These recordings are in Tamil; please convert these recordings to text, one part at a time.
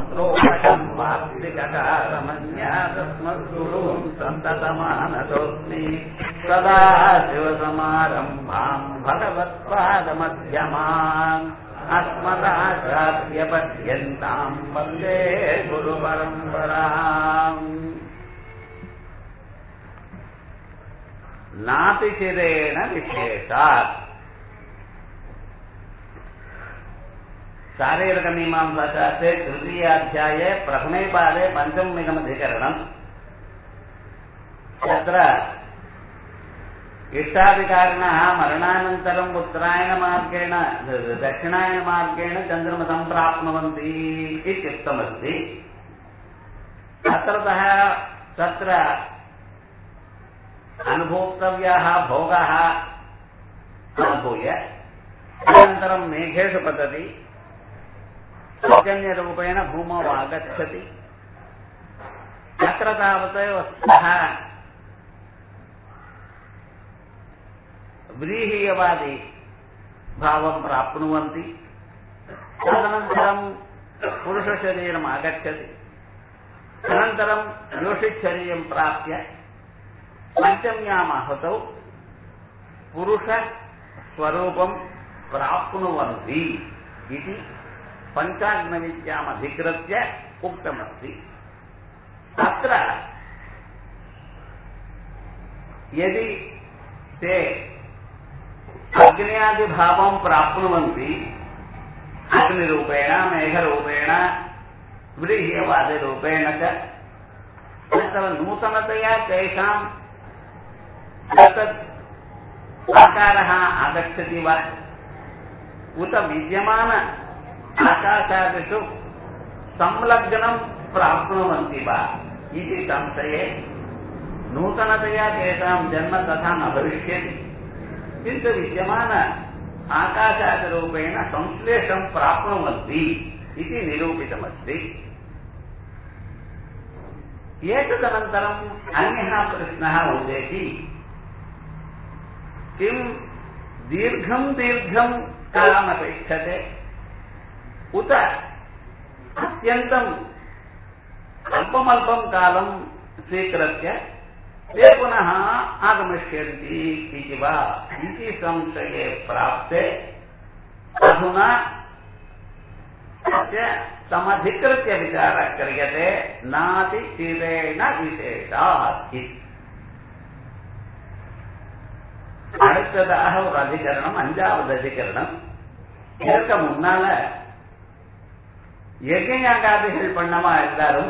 மந்திரோஷம் வாஸ்திகாரமன்யாதஸ்மத்குரும் சந்ததமானதோஸ்மி சதா சிவசமாரம்பாம் பகவத்பாதமத்தியமான் अस्मदाचार्यपर्यन्ताम् वन्दे गुरुपरम्पराम् नातिशिरेण विशेषात् शारीरकमीमांसाशास्त्रे तृतीयाध्याये प्रथमे पादे पञ्चममिदमधिकरणम् तत्र इष्टाधिकारिणः मरणानन्तरम् उत्तरायणमार्गेण दक्षिणायनमार्गेण चन्द्रमसं प्राप्नुवन्ति इत्युक्तमस्ति तत्रतः तत्र अनुभोक्तव्याः भोगाः अनुभूय अनन्तरं मेघेषु पतति सौजन्यरूपेण भूमौ आगच्छति तत्र तावत् वस्तुतः व्रीहीयवादी भावं प्राप्नुवन्ति तदनन्तरं पुरुषशरीरम् आगच्छति अनन्तरं योषिशरीरं प्राप्य पञ्चम्यामाहुतौ पुरुषस्वरूपं प्राप्नुवन्ति इति पञ्चाग्नविद्यामधिकृत्य उक्तमस्ति तत्र यदि ते अग्न्यादिभावं प्राप्नुवन्ति अग्निरूपेण मेघरूपेण व्रीह्यवादिरूपेण च तत्र नूतनतया तेषां तत् आकारः आगच्छति वा उत विद्यमान आकाशादिषु संलग्नं प्राप्नुवन्ति वा इति संशये नूतनतया तेषां जन्म तथा न भविष्यति किन्तु विद्यमान आकाशादिरूपेण संश्लेषं प्राप्नुवन्ति इति निरूपितमस्ति एतदनन्तरम् अन्यः प्रश्नः उदेति किं दीर्घं दीर्घं कालमपेक्षते उत अत्यन्तम् अल्पमल्पं कालं स्वीकृत्य ते पुनः आगमिष्यन्ति इति वा इति संशये प्राप्ते अधुना तस्य समधिकृत्य विचारः क्रियते नातिशिरेण विशेषात् इति அடுத்ததாக ஒரு அதிகரணம் அஞ்சாவது அதிகரணம் இதற்கு முன்னால யஜ்யாகாதிகள் பண்ணமா எல்லாரும்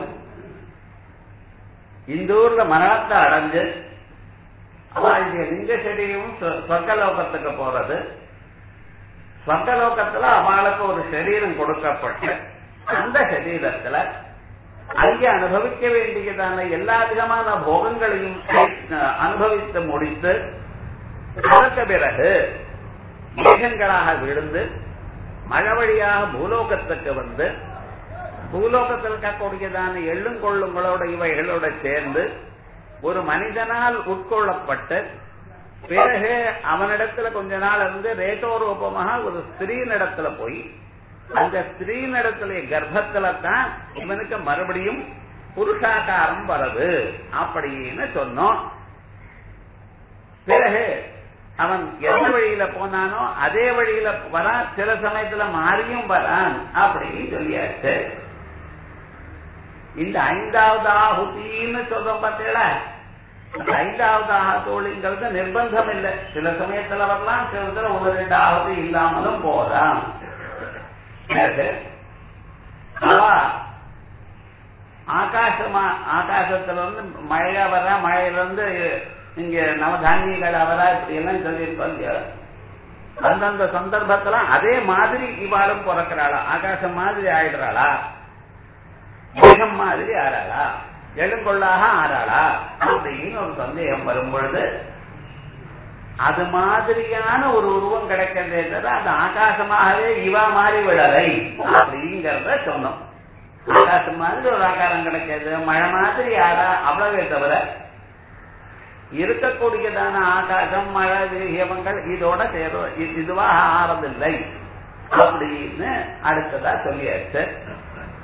இந்த ஊர்ல மரணத்தை அடைஞ்சு அவளுடைய லிங்க செடியும் சொர்க்கலோகத்துக்கு போறது சொர்க்கலோகத்துல அவளுக்கு ஒரு சரீரம் கொடுக்கப்பட்டு அந்த சரீரத்துல அங்கே அனுபவிக்க வேண்டியதான எல்லா விதமான போகங்களையும் அனுபவித்து முடித்து அதற்கு பிறகு மேகங்களாக விழுந்து மழை வழியாக பூலோகத்துக்கு வந்து பூலோகத்தில் இருக்கக்கூடியதான எள்ளும் கொள்ளுங்களோட இவைகளோட சேர்ந்து ஒரு மனிதனால் உட்கொள்ளப்பட்டு பிறகு அவனிடத்துல கொஞ்ச நாள் இருந்து ரேட்டோரூபமாக ஒரு ஸ்திரீனிடத்துல போய் அந்த ஸ்திரீனிடத்துல கர்ப்பத்துல தான் இவனுக்கு மறுபடியும் புருஷாகாரம் வருது அப்படின்னு சொன்னோம் பிறகு அவன் எந்த வழியில போனானோ அதே வழியில வரான் சில சமயத்துல மாறியும் வரான் அப்படின்னு சொல்லியாச்சு இந்த ஐந்தாவது ஆகுதின்னு சொல்றோம் பார்த்தீங்களா ஐந்தாவது ஆகத்தோழிங்கிறது நிர்பந்தம் இல்லை சில சமயத்துல வரலாம் சில இடத்துல ஒரு ரெண்டு ஆகுதி இல்லாமலும் போறான் ஆகாசமா ஆகாசத்துல வந்து மழையா வர மழையில இருந்து இங்க நவதானியங்கள் அவரா இப்படி எல்லாம் சொல்லியிருப்பாங்க அந்தந்த சந்தர்ப்பத்துல அதே மாதிரி இவாளும் பிறக்கிறாளா ஆகாசம் மாதிரி ஆயிடுறாளா மேகம் மாதிரி ஆறாளா எழுங்கொள்ளாக ஆறாளா அப்படின்னு ஒரு சந்தேகம் வரும் பொழுது அது மாதிரியான ஒரு உருவம் கிடைக்கிறதே தவிர அது ஆகாசமாகவே இவா மாறி விடலை அப்படிங்கிறத சொன்னோம் ஆகாசம் மாதிரி ஒரு ஆகாரம் கிடைக்கிறது மழை மாதிரி ஆறா அவ்வளவே தவிர இருக்கக்கூடியதான ஆகாசம் மழை விரியவங்கள் இதோட சேரும் இது- இதுவாக ஆறதில்லை அப்படின்னு அடுத்ததா சொல்லியாச்சு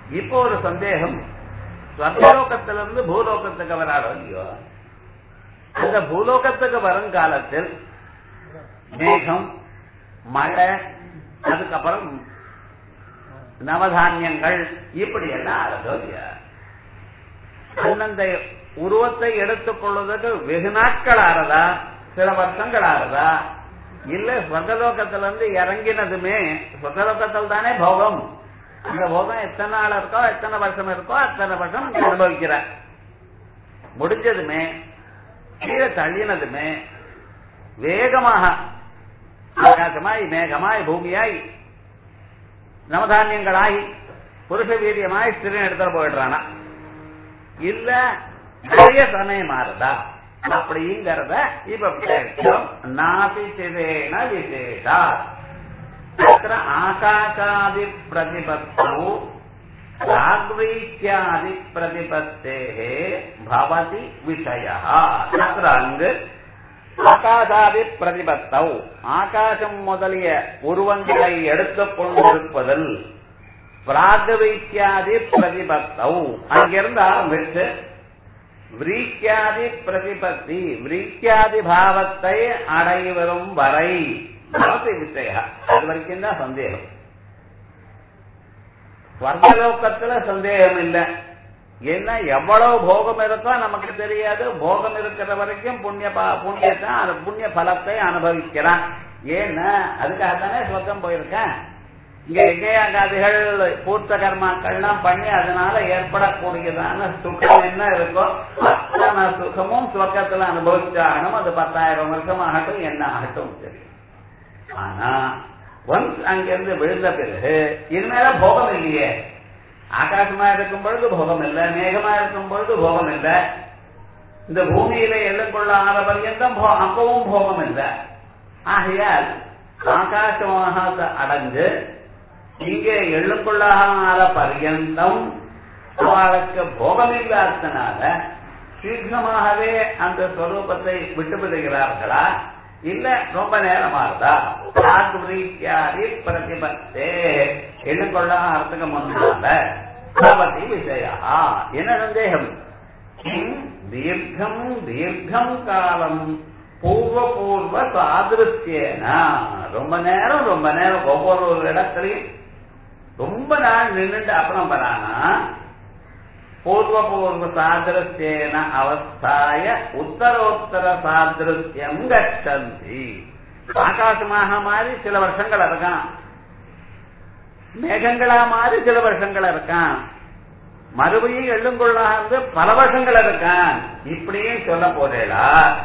இப்போ ஒரு சந்தேகம் ஸ்வர்கலோகத்திலிருந்து பூலோகத்துக்கு வராடோ இல்லையோ அந்த பூலோகத்துக்கு வரும் காலத்தில் மேகம் மழை அதுக்கப்புறம் நவதானியங்கள் இப்படி எல்லாம் ஆறதோ இல்லையா அந்தந்த உருவத்தை எடுத்துக் கொள்வதற்கு வெகு நாட்கள் ஆறதா சில வருஷங்கள் ஆறதா இல்ல ஸ்வர்கலோகத்துல இருந்து இறங்கினதுமே ஸ்வர்கலோகத்தில் தானே போகம் அந்த போகம் எத்தனை நாள் இருக்கோ எத்தனை வருஷம் இருக்கோ அத்தனை வருஷம் அனுபவிக்கிற முடிஞ்சதுமே கீழே தள்ளினதுமே வேகமாக ஆகாசமாய் மேகமாய் பூமியாய் நவதானியங்களாய் புருஷ வீரியமாய் ஸ்திரீன் இடத்துல போயிடுறானா இல்ல நிறைய சமயம் மாறுதா அப்படிங்கிறத இப்ப பேசும் நாசி சிதேன விசேஷா तत्र आकाशादि प्रतिपत्तौ राग्वीत्यादि प्रतिपत्तेः भवति विषयः तत्र அங்கு ஆகாசாதி பிரதிபத்தௌ ஆகாசம் முதலிய உருவங்களை எடுத்துக் கொண்டிருப்பதில் பிராகவைத்தியாதி பிரதிபத்தௌ அங்கிருந்து ஆரம்பிச்சு விரீத்தியாதி பிரதிபத்தி விரீத்தியாதி பாவத்தை அடைவரும் வரை பவதி விஷய அது வரைக்கும் தான் சந்தேகம் ஸ்வர்கலோகத்துல சந்தேகம் இல்லை ஏன்னா எவ்வளவு போகம் இருக்கோ நமக்கு தெரியாது போகம் இருக்கிற வரைக்கும் புண்ணிய புண்ணியத்தை புண்ணிய பலத்தை அனுபவிக்கிறான் ஏன்னா அதுக்காக தானே சொர்க்கம் போயிருக்கேன் இங்க எங்கேயாகாதிகள் பூர்த்த கர்மாக்கள்லாம் பண்ணி அதனால ஏற்படக்கூடியதான சுகம் என்ன இருக்கோ அத்தனை சுகமும் சொர்க்கத்துல அனுபவிச்சாகணும் அது பத்தாயிரம் வருஷம் ஆகட்டும் என்ன ஆகட்டும் தெரியும் ஆனா ஒன்ஸ் அங்கிருந்து விழுந்த பிறகு இனிமேல போகம் இல்லையே ஆகாசமா இருக்கும் பொழுது போகம் இல்லை மேகமா இருக்கும் பொழுது போகம் இல்லை இந்த பூமியில எல்லைக்குள்ள ஆற பர்யந்தம் அப்பவும் போகம் இல்லை ஆகையால் ஆகாசமாக அடைஞ்சு இங்கே எள்ளுக்குள்ளாக பர்யந்தம் அவளுக்கு போகம் இல்லாதனால சீக்கிரமாகவே அந்த ஸ்வரூபத்தை விட்டு விடுகிறார்களா இல்ல ரொம்ப நேரமாகுதா ரீத்தியாதி பிரதிபத்தே எள்ளுக்கொள்ள அர்த்தக முன்னால பவதி விஷயா என்ன சந்தேகம் தீர்க்கம் தீர்க்கம் காலம் பூர்வ பூர்வ சாதிருத்தியனா ரொம்ப நேரம் ரொம்ப நேரம் ஒவ்வொரு ஒரு இடத்துலையும் ரொம்ப நாள் நின்றுட்டு அப்புறம் வரானா பூர்வ பூர்வ சாதிருத்தியன அவஸ்தாய உத்தரோத்தர சாதிருத்தியம் கச்சந்தி ஆகாசமாக மாறி சில வருஷங்கள் இருக்கான் மேகங்களா மாறி சில வருஷங்கள் இருக்கான் மறுபடியும் எள்ளுங்கொள்ளாந்து பல வருஷங்கள் இருக்கான் இப்படியே சொல்ல போதேடா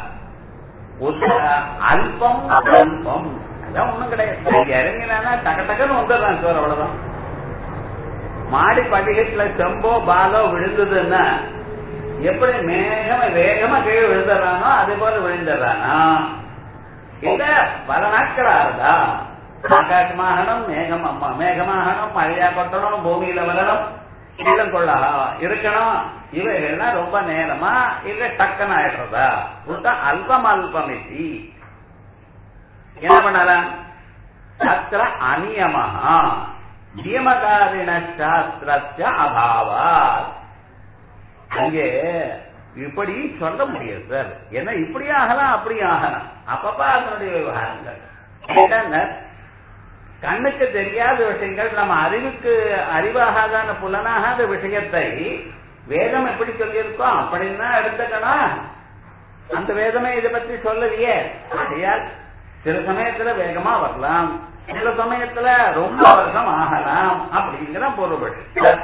அல்பம் அல்பம் அதான் ஒண்ணும் கிடையாது இறங்கினா டக டக்குன்னு வந்துடுறான் சார் அவ்வளவுதான் மாடி படிக்கட்டுல செம்போ பாலோ விழுந்ததுன்னா எப்படி மேகம வேகமா கீழே விழுந்துடுறானோ அதே போல விழுந்துடுறானா இல்ல பல நாட்களா இருந்தா ஆகாசமாகணும் மேகம் அம்மா மேகமாகணும் மழையா கொட்டணும் பூமியில வரணும் இல்லம் கொள்ள இருக்கணும் இவைகள்லாம் ரொம்ப நேரமா இல்ல டக்குன்னு ஆயிடுறதா அல்பம் அல்பம் இது என்ன பண்ணலாம் அத்திர அநியமஹா நியமகாரிண சாஸ்திரச்ச அபாவா அங்கே இப்படி சொல்ல முடியாது சார் ஏன்னா இப்படி ஆகலாம் அப்படி ஆகலாம் அப்பப்ப அதனுடைய விவகாரங்கள் கண்ணுக்கு தெரியாத விஷயங்கள் நம்ம அறிவுக்கு அறிவாகாதான புலனாகாத விஷயத்தை வேதம் எப்படி சொல்லியிருக்கோம் அப்படின்னா எடுத்துக்கணும் அந்த வேதமே இதை பற்றி சொல்லலையே ஆகையால் சில சமயத்துல வேகமா வரலாம் சில சமயத்துல ரொம்ப வருஷம் ஆகலாம் அப்படிங்கிற பொருள்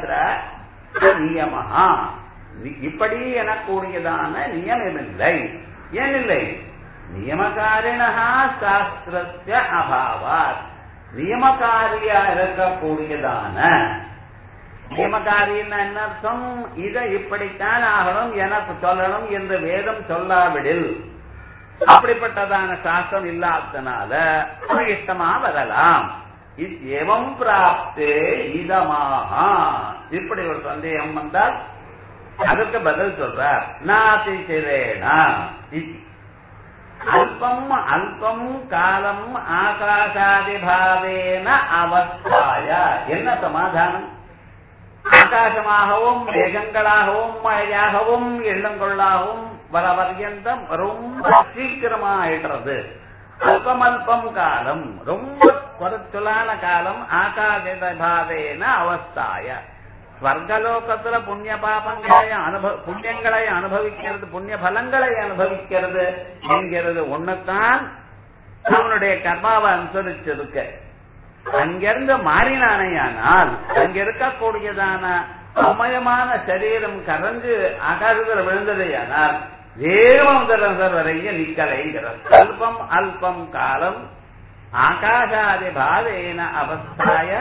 நியமஹா இப்படி எனக்கூடியதான நியமமில்லை ஏனில்லை நியமகாரிணா சாஸ்திரஸ்ய அபாவாத் நியமகாரியா இருக்கக்கூடியதான நியமகாரின்னு என்ன அர்த்தம் இதை இப்படித்தான் ஆகணும் எனக்கு சொல்லணும் என்று வேதம் சொல்லாவிடில் அப்படிப்பட்டதான சாஸ்திரம் இல்லாதனால இஷ்டமா வரலாம் எவம் பிராப்தே இதமாக இப்படி ஒரு சந்தேகம் வந்தால் அதற்கு பதில் சொல்றார் நாசி சிரேனா அல்பம் அல்பம் காலம் ஆகாசாதி பாவேன அவஸ்தாய என்ன சமாதானம் ஆகாசமாகவும் மேகங்களாகவும் மழையாகவும் எள்ளங்கொள்ளாகவும் வர பர்யந்தம் ரொம்ப சீக்கிரமா ஆயிடுறது அல்பம் அல்பம் காலம் ரொம்ப குறைச்சலான காலம் ஆகாச பாவேன அவஸ்தாய ஸ்வர்கலோகத்துல புண்ணிய பாபங்களை அனுபவ புண்ணியங்களை அனுபவிக்கிறது புண்ணிய பலங்களை அனுபவிக்கிறது என்கிறது ஒண்ணுத்தான் அவனுடைய கர்மாவை அனுசரிச்சிருக்க அங்கிருந்து மாறினானையானால் அங்க இருக்கக்கூடியதான அமயமான சரீரம் கரைஞ்சு ஆகாசத்தில் விழுந்ததையானால் தேவந்தரசர் வரைய நிக்கலைங்கிறார் அல்பம் அல்பம் காலம் ஆகாசாதி பாவேன அவஸ்தாய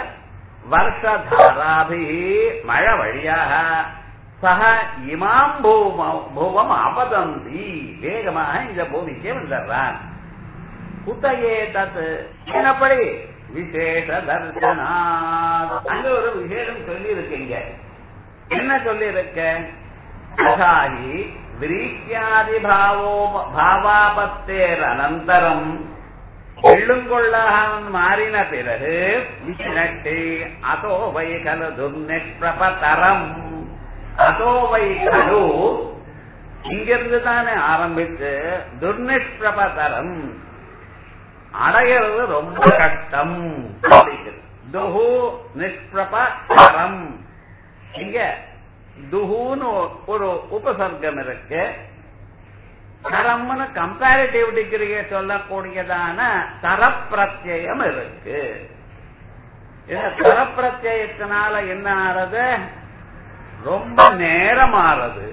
வருஷதாராபி மழை வழியாக சக இமாம் பூவம் அபதந்தி வேகமாக இந்த பூமிக்கு வந்துடுறான் குத்தையே தத்து என்னப்படி விசேஷ தர்சனா அங்க ஒரு விசேஷம் சொல்லி இருக்கீங்க என்ன சொல்லி இருக்க அசாயி விரீத்தியாதி பாவோ பாவாபத்தேர் அனந்தரம் எள்ளுங்கொள்ளான் மாறின பிறகு விஷ்ணட்டி அதோ வை கலு துர்நிஷ்பிரபதரம் அதோ வை கலு இங்கிருந்து தானே ஆரம்பித்து துர்நிஷ்பிரபதரம் அடையிறது ரொம்ப கஷ்டம் துஹு நிஷ்பிரபரம் இங்க துஹுன்னு ஒரு உபசர்க்கம் இருக்கு தரம்னு கம்பேரிட்டிவ் டிகிரியை சொல்லக்கூடியதான தரப்பிரத்யம் இருக்கு இந்த தரப்பிரத்யத்தினால என்ன ஆறது ரொம்ப நேரம் ஆறது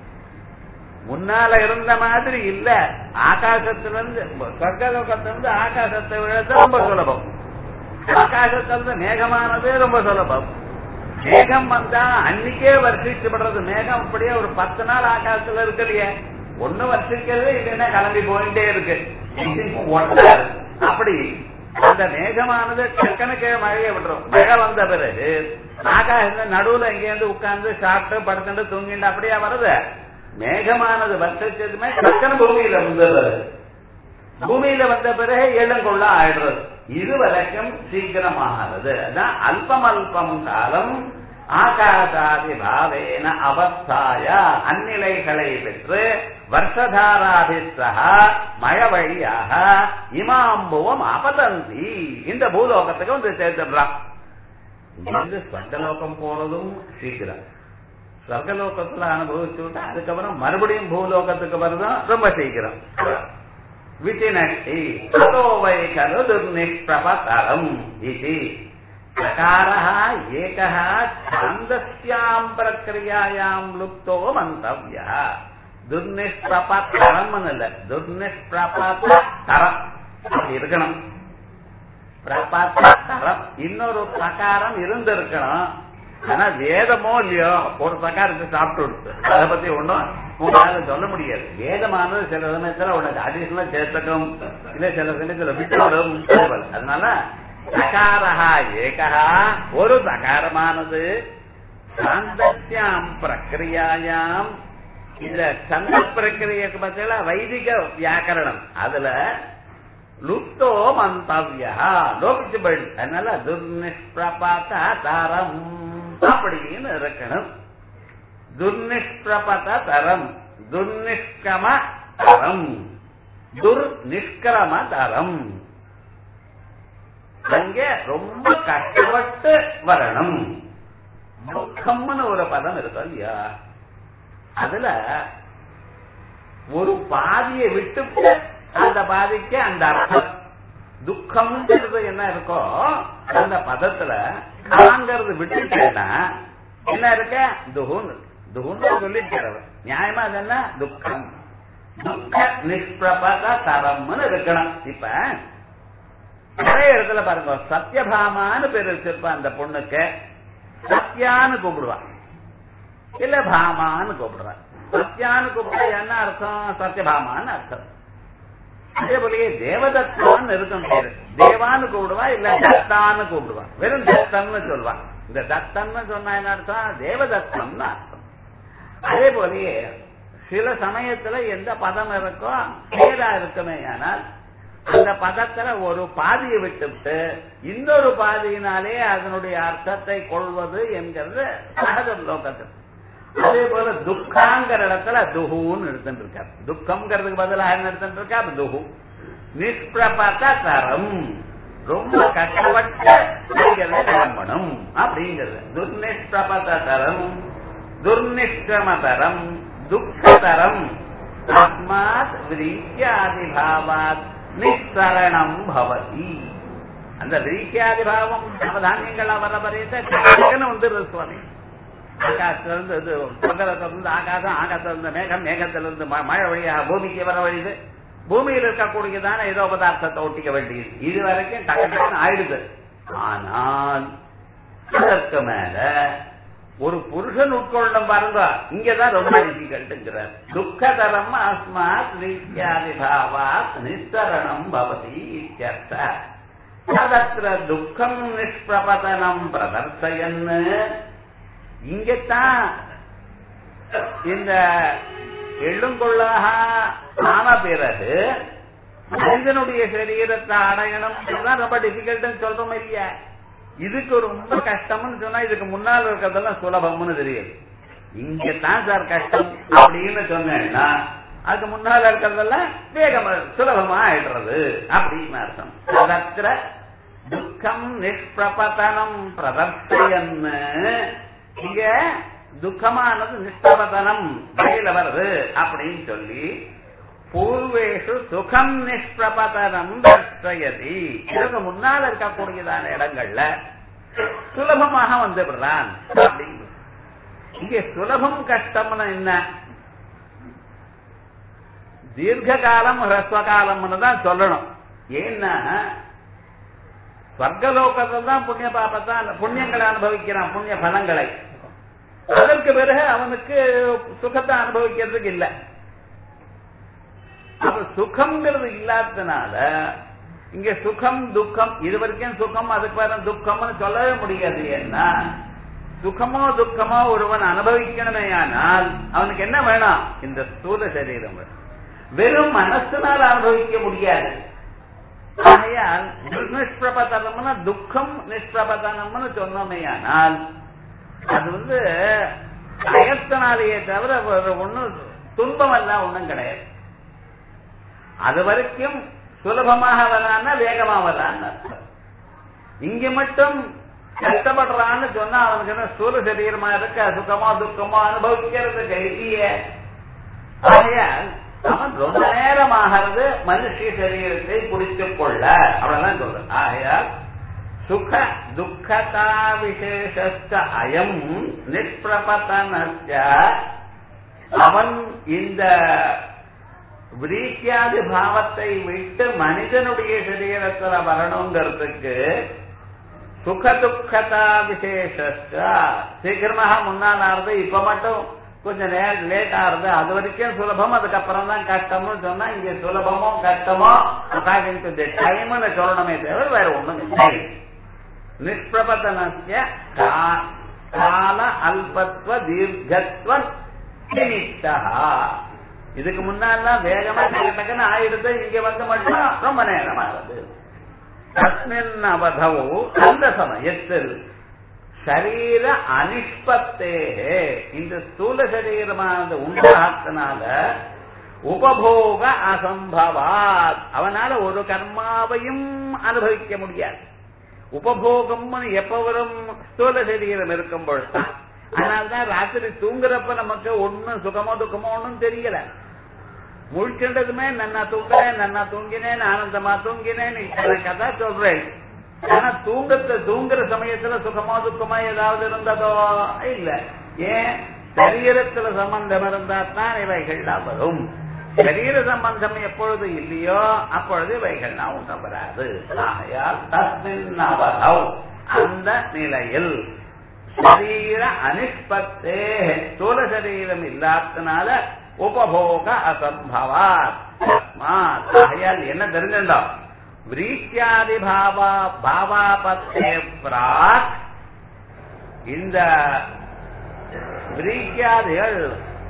முன்னால இருந்த மாதிரி இல்ல ஆகாசத்திலிருந்து சொர்க்கலோகத்திலிருந்து ஆகாசத்தை விழுறது ரொம்ப சுலபம் ஆகாசத்திலிருந்து மேகமானது ரொம்ப சுலபம் மேகம் வந்தா அன்னைக்கே வர்ஷிக்கப்படுறது மேகம் அப்படியே ஒரு பத்து நாள் ஆகாசத்துல இருக்கலையே ஒண்ணு வர்ஷிக்கிறது இல்லைன்னா கிளம்பி போயிட்டே இருக்கு ஒட்டாது அப்படி அந்த மேகமானது டக்குனுக்கு மழையை விட்டுரும் மழை வந்த பிறகு ஆகாசத்துல நடுவுல எங்கேருந்து உட்கார்ந்து சாப்பிட்டு படுத்துட்டு தூங்கிட்டு அப்படியே வருது மேகமானது வர்ஷிச்சதுமே டக்குனு பூமியில வந்துடுறது பூமியில வந்த பிறகு இளங்கொள்ள ஆயிடுறது இது வரைக்கும் சீக்கிரமாகிறது அதான் அல்பம் அல்பம் காலம் ஆகாசாதி பாவேன அவஸ்தாய அந்நிலைகளை பெற்று வருஷதாராபிஸ்தக மழை வழியாக இமாம்புவம் அபதந்தி இந்த பூலோகத்துக்கு வந்து சேர்த்துடுறான் இங்கிருந்து ஸ்வர்கலோகம் போறதும் சீக்கிரம் ஸ்வர்கலோகத்துல அனுபவிச்சுட்டா அதுக்கப்புறம் மறுபடியும் பூலோகத்துக்கு வருதும் ரொம்ப சீக்கிரம் விதினஷ்டி அதோ வை கலு துர்நிஷ்பிரபதரம் இது பிரகாரः एकः छान्दस्याम् प्रक्रियायाम् லுப்தோ மந்தவ்யா துர்நிஷ்பிரபத்தரம் இல்ல துர்நிஷ்பிரபத்தரம் அப்படி இருக்கணும் பிரபத்தரம் இன்னொரு பிரகாரம் இருந்திருக்கணும் ஆனா வேதமோ இல்லையோ ஒரு பிரகாரத்தை சாப்பிட்டு கொடுத்து அதை பத்தி ஒண்ணும் உங்களால சொல்ல முடியாது வேதமானது சில சமயத்துல உனக்கு அடிஷனலா சேர்த்தக்கும் இல்ல சில சமயத்துல விட்டுவிடும் அதனால சகாரா ஏகா ஒரு சகாரமானது சாந்தஸ்யாம் பிரக்கிரியாயாம் இந்த சந்த பிரக்கிரியக்கு பத்தில வைதிக வியாக்கரணம் அதுல லுப்தோ மந்தவ்யா லோகிச்சு போயிடு அதனால துர்நிஷ்பிரபாத தரம் அப்படின்னு இருக்கணும் துர்நிஷ்பிரபத தரம் துர்நிஷ்கம தரம் துர்நிஷ்கிரம தரம் அங்க ரொம்ப கஷ்டப்பட்டு வரணும் துக்கம்னு ஒரு பதம் இருக்கும் இல்லையா அதுல ஒரு பாதியை விட்டு அந்த பாதிக்கு அந்த அர்த்தம் துக்கம்ங்கிறது என்ன இருக்கோ அந்த பதத்துல காங்கிறது விட்டுட்டேன்னா என்ன இருக்க துகுன்னு துகுன்னு சொல்லிருக்கிறவர் நியாயமா அது என்ன துக்கம் துக்க நிஷ்பிரபத தரம்னு இருக்கணும் இப்ப நிறைய இடத்துல பாருங்க சத்யபாமான்னு பேர் வச்சிருப்பான் அந்த பொண்ணுக்கு சத்யான்னு கூப்பிடுவான் இல்ல பாமான்னு கூப்பிடுறான் சத்யான்னு கூப்பிட என்ன அர்த்தம் சத்யபாமான்னு அர்த்தம் அதே போலயே தேவதத்தான்னு இருக்கும் பேரு தேவான்னு கூப்பிடுவா இல்ல தத்தான்னு கூப்பிடுவா வெறும் தத்தம்னு சொல்லுவான் இந்த தத்தம்னு சொன்னா என்ன அர்த்தம் தேவதத்தம்னு அர்த்தம் அதே போலயே சில சமயத்துல எந்த பதம் இருக்கோ பேரா இருக்குமே ஆனால் அந்த பதத்துல ஒரு பாதியை விட்டுவிட்டு இன்னொரு பாதியினாலே அதனுடைய அர்த்தத்தை கொள்வது என்கிறது சகஜ லோகத்தில் அதே போல துக்காங்கிற இடத்துல துஹுன்னு எடுத்துட்டு இருக்கார் துக்கம்ங்கிறதுக்கு பதிலாக என்ன எடுத்துட்டு இருக்கார் துஹு நிஷ்பிரபத தரம் ரொம்ப கஷ்டப்பட்டு செய்கிறத கிளம்பணும் அப்படிங்கிறது துர்நிஷ்பிரபத தரம் துர்நிஷ்கிரமதரம் துக்கதரம் தஸ்மாத் விரீக்கியாதிபாவாத் நிஸ்தரணம் பவதி அந்த விரீக்கியாதிபாவம் நவதானியங்களா வர வரையத்தை வந்துடுறது சுவாமி ஆகாசத்துல இருந்து இது சொர்க்கத்துல இருந்து ஆகாசம் ஆகாசத்துல இருந்து மேகம் மேகத்துல இருந்து ம- மழை வழியா பூமிக்கு வர வழியுது பூமியில் இருக்கக்கூடியதான ஏதோ பதார்த்தத்தை ஒட்டிக்க வேண்டியது இது வரைக்கும் டக்கு டக்குன்னு ஆயிடுது ஆனால் அதற்கு மேல ஒரு புருஷன் உட்கொள்ளும் பாருங்க இங்கதான் ரொம்ப டிஃபிகல்ட்ங்கிறார் துக்கதரம் அஸ்மாத் வித்யாதிபாவாத் நிஸ்தரணம் பவதி இत्यர்த்த ததத்திர துக்கம் நிஷ்பிரபதனம் பிரதர்சயன்னு இங்கத்தான் இந்த எள்ளுங்கொள்ளாக ஆன பிறகு மனிதனுடைய சரீரத்தை அடையணும் இதுதான் ரொம்ப டிஃபிகல்ட்னு சொல்றோம் இல்லையா இதுக்கு ரொம்ப கஷ்டம்னு சொன்னா இதுக்கு முன்னால் இருக்கிறதெல்லாம் சுலபம்னு தெரியுது இங்கதான் சார் கஷ்டம் அப்படின்னு சொன்னேன்னா அதுக்கு முன்னால் இருக்கிறதெல்லாம் வேகமா சுலபமா ஆயிடுறது அப்படின்னு அர்த்தம் ததத்திர துக்கம் நிஷ்பிரபதனம் பிரதர்சயன்னு இங்க துக்கமானது நிஷ்பிரபதனம் வெளியில வருது அப்படின்னு சொல்லி பூர்வேஷு சுகம் நிஷ்பிரபதனம் தர்ஷயதி இதுக்கு முன்னால் இருக்கக்கூடியதான இடங்கள்ல சுலபமாக வந்து விடுறான் அப்படின்னு இங்க சுலபம் கஷ்டம்னு என்ன தீர்க்க காலம் ஹ்ரஸ்வ காலம்னு தான் சொல்லணும் ஏன்னா ஸ்வர்கலோகத்தில் தான் புண்ணிய பாபத்தான் புண்ணியங்களை அனுபவிக்கிறான் புண்ணிய பலங்களை அதற்கு பிறகு அவனுக்கு சுகத்தை அனுபவிக்கிறதுக்கு இல்லை அப்ப சுகம்ங்கிறது இல்லாததுனால இங்க சுகம் துக்கம் இது வரைக்கும் சுகம் அதுக்கு வேற துக்கம்னு சொல்லவே முடியாது ஏன்னா சுகமோ துக்கமோ ஒருவன் அனுபவிக்கணுமே ஆனால் அவனுக்கு என்ன வேணும் இந்த ஸ்தூல சரீரம் வேணும். வெறும் மனசுனால அனுபவிக்க முடியாது ஆகையால் நிஷ்பிரபதனம்னா துக்கம் நிஷ்பிரபதனம்னு சொன்னோமேயானால் அது வந்து பயத்தினாலேயே தவிர வேற ஒண்ணும் துன்பம் எல்லாம் ஒண்ணும் கிடையாது அது வரைக்கும் சுலபமாக வரான்னா வேகமா வரான்னு அர்த்தம். இங்க மட்டும் கஷ்டப்படுறான்னு சொன்னா அவனுக்கு என்ன சூழ சரீரமா இருக்க சுகமா துக்கமா அனுபவிக்கிறதுக்கு இல்லையே ஆகையால் அவன் ரொம்ப நேரம் ஆகிறது மனுஷ சரீரத்தை பிடித்துக் கொள்ள அவ்வளவுதான் சொல்ற ஆகையால் சுக துக்கதா விசேஷஸ்த அயம் நிஷ்பிரபதனஸ்ய அவன் இந்த விரீக்கியாதி பாவத்தை விட்டு மனிதனுடைய சரீரத்துல வரணுங்கிறதுக்கு சுக துக்கதா விசேஷஸ்த சீக்கிரமாக முன்னால் ஆறுது இப்ப மட்டும் கொஞ்சம் நேரம் லேட் ஆறுது அது வரைக்கும் சுலபம் அதுக்கப்புறம் தான் கஷ்டம்னு சொன்னா இங்க சுலபமோ கஷ்டமோ அக்கார்டிங் டு தி டைம்னு சொல்லணுமே தவிர வேற ஒண்ணும் இல்லை நிஷ்பிரபதனஸ்ய கா- கால அல்பத்வ தீர்க்கத்வ நிமித்தா இதுக்கு முன்னாலாம் வேகமா டக்கு டக்குன்னு ஆயிடுது இங்க வந்து மட்டும் ரொம்ப நேரம் ஆகுது தஸ்மின் அவதவு அந்த சமயத்தில் சரீர அனிஷ்பத்தேகே இந்த ஸ்தூல சரீரமானது உண்டாகத்தினால உபபோக அசம்பவாத் அவனால ஒரு கர்மாவையும் அனுபவிக்க முடியாது உபபோகம் எப்ப வரும் ஸ்தூல சரீரம் இருக்கும் பொழுது அதனால்தான் ராத்திரி தூங்குறப்ப நமக்கு ஒண்ணும் சுகமோ துக்கமோ ஒண்ணும் தெரியல முழிச்சுண்டதுமே நன்னா தூங்குறேன் நன்னா தூங்கினேன் ஆனந்தமா தூங்கினேன் இத்தனை கதை சொல்றேன் ஆனா தூங்கத்த தூங்குற சமயத்துல சுகமோ துக்கமோ ஏதாவது இருந்ததோ இல்ல ஏன் சரீரத்துல சம்பந்தம் இருந்தா தான் இவைகள்லாம் வரும் சரீர சம்பந்தம் எப்பொழுது இல்லையோ அப்பொழுது இவைகள்லாம் உண்ட வராது ஆகையால் தஸ்மின் அவதவ் அந்த நிலையில் சரீர அனிஷ்பத்தே ஸ்தூல சரீரம் இல்லாதனால உபபோக அசம்பவாத் தஸ்மாத். ஆகையால் என்ன தெரிஞ்சிருந்தோம் விரீத்தியாதி பாவா பாவாபத்தே பிராக் இந்த விரீக்கியாதிகள்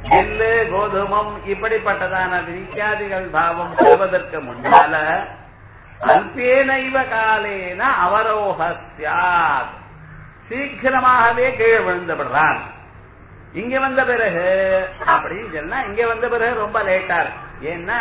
எள்ளு கோதுமம் இப்படிப்பட்டதான விரீக்கியாதிகள் பாவம் வருவதற்கு முன்னால அல்பேனைவ காலேன அவரோகஸ்யாத் சீக்கிரமாகவே கீழே விழுந்து விடுறான் இங்க வந்த பிறகு அப்படின்னு சொன்னா இங்க வந்த பிறகு ரொம்ப லேட்டா இருக்கு ஏன்னா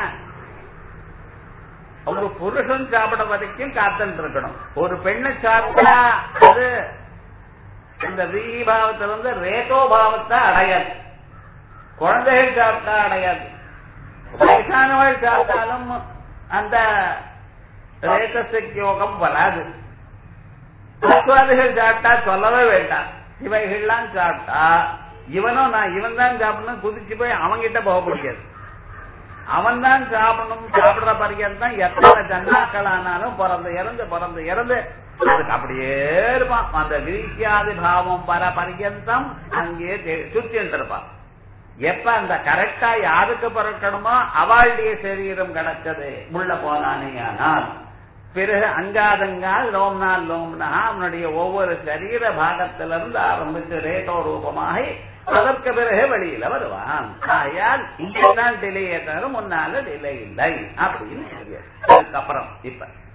ஒரு புருஷன் சாப்பிட வரைக்கும் காத்துட்டு இருக்கணும் ஒரு பெண்ணை சாப்பிட்டா அது இந்த வீபாவத்திலிருந்து ரேட்டோ பாவத்தை அடையாது குழந்தைகள் சாப்பிட்டா அடையாது வயசானவள் சாப்பிட்டாலும் அந்த ரேட்டசிக் யோகம் வராது பசுவாதிகள் சாப்பிட்டா சொல்லவே வேண்டாம் இவைகள்லாம் சாப்பிட்டா இவனும் நான் இவன் தான் சாப்பிடணும் குதிச்சு போய் அவன்கிட்ட போக முடியாது அவன் தான் சாப்பிடணும் சாப்பிடுற பரியந்தான் எத்தனை ஜன்னாக்கள் ஆனாலும் பிறந்து இறந்து பிறந்து இறந்து அதுக்கு அப்படியே இருப்பான் அந்த கிரீக்கியாதி பாவம் வர பரியந்தம் அங்கேயே சுத்திட்டு இருப்பான் எப்ப அந்த கரெக்டா யாருக்கு பிறக்கணுமோ அவளுடைய சரீரம் கிடைச்சது உள்ள போனானே ஆனால் பிறகு அங்காதங்கால் லோம்னால் லோம்னா அவனுடைய ஒவ்வொரு சரீர பாகத்திலிருந்து ஆரம்பித்து ரேட்டோ ரூபமாகி அதற்கு பிறகு வெளியில வருவான் ஆயால் இங்கதான் டிலேயே தவிர முன்னால டிலே இல்லை அப்படின்னு அதுக்கப்புறம் இப்ப